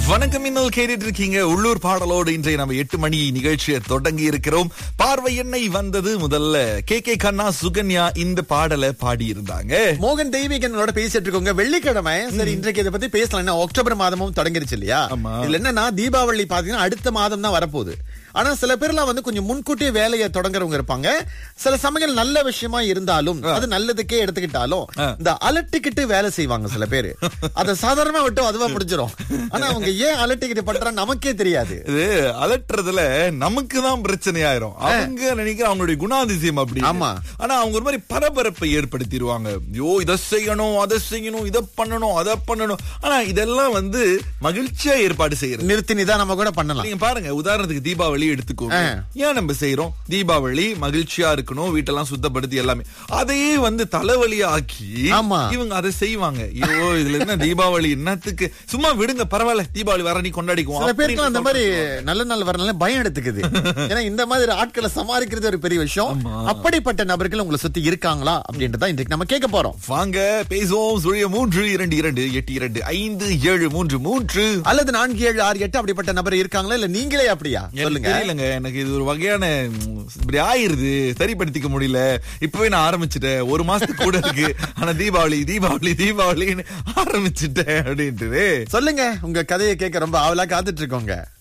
வணக்கம் இன்னும் கேட்டுட்டு இருக்கீங்க உள்ளூர் பாடலோடு இன்றைய நம்ம எட்டு மணி நிகழ்ச்சியை தொடங்கி இருக்கிறோம் பார்வை எண்ணெய் வந்தது முதல்ல கே கே கண்ணா சுகன்யா இந்த பாடலை பாடி இருந்தாங்க மோகன் தெய்வீகனோட பேசிட்டு இருக்கோங்க வெள்ளிக்கிழமை சரி இன்றைக்கு இதை பத்தி பேசலாம் என்ன அக்டோபர் மாதமும் தொடங்கிருச்சு இல்லையா ஆமா. இதுல என்னன்னா தீபாவளி பாத்தீங்கன்னா அடுத்த மாதம் தான் வரப்போகுது ஆனா சில பேர்லாம் வந்து கொஞ்சம் முன்கூட்டியே வேலையை தொடங்குறவங்க இருப்பாங்க சில சமயங்கள் நல்ல விஷயமா இருந்தாலும் அது நல்லதுக்கே எடுத்துக்கிட்டாலும் இந்த அலட்டிக்கிட்டு வேலை செய்வாங்க சில பேரு அத சாதாரணமா விட்டு அதுவா முடிஞ்சிரும் ஆனா அவங்க ஏன் அலட்டிக்கிட்டு பண்றாங்க நமக்கே தெரியாது இது அலட்டுறதுல நமக்கு தான் பிரச்சனை ஆயிரும் அவங்க நினைக்கிற அவங்களுடைய குணாதிசயம் அப்படி ஆமா. ஆனா அவங்க ஒரு மாதிரி பரபரப்பை ஏற்படுத்திடுவாங்க ஐயோ இதை செய்யணும் அதை செய்யணும் இதை பண்ணணும் அதை பண்ணணும் ஆனா இதெல்லாம் வந்து மகிழ்ச்சியா ஏற்பாடு செய்யறது நிறுத்தி நிதானமா கூட பண்ணலாம் நீங்க பாருங்க உதாரணத்துக்கு தீபாவளி எடுத்துக்கோங்க ஆ. ஏன் நம்ம செய்யறோம் தீபாவளி மகிழ்ச்சியா இருக்கணும் வீட்டெல்லாம் சுத்தப்படுத்தி எல்லாமே அதையே வந்து தலைவலியா ஆக்கி ஆமா. இவங்க அதை செய்வாங்க ஐயோ இதுல என்ன தீபாவளி என்னத்துக்கு சும்மா விடுங்க பரவாயில்ல தீபாவளி வர நீ கொண்டாடிக்குவோம் சில பேருக்கு அப்படின்னு அந்த மாதிரி நல்ல நாள் வரனால பயம் எடுத்துக்குது ஏன்னா இந்த மாதிரி ஆட்களை சமாளிக்கிறது ஒரு பெரிய விஷயம் அப்படிப்பட்ட நபர்கள் உங்களை சுத்தி இருக்காங்களா அப்படின்றத இன்றைக்கு நம்ம கேட்க போறோம் வாங்க பேசுவோம் சுழிய மூன்று இரண்டு இரண்டு எட்டு இரண்டு ஐந்து ஏழு மூன்று மூன்று அல்லது நான்கு ஏழு ஆறு எட்டு அப்படிப்பட்ட நபர் இருக்காங்களா இல்ல நீங்களே அப்படியா எனக்கு சொல்லுங்க தெரியலங்க எனக்கு இது ஒரு வகையான ம், இப்படி ஆயிருது சரிப்படுத்திக்க முடியல இப்பவே நான் ஆரம்பிச்சிட்டேன் ஒரு மாசத்துக்கு கூட இருக்கு ஆனா தீபாவளி தீபாவளி தீபாவளின்னு ஆரம்பிச்சிட்டேன் அப்படின்ட்டு சொல்லுங்க உங்க கதையை கேட்க ரொம்ப ஆவலா காத்துட்டு இருக்கோங்க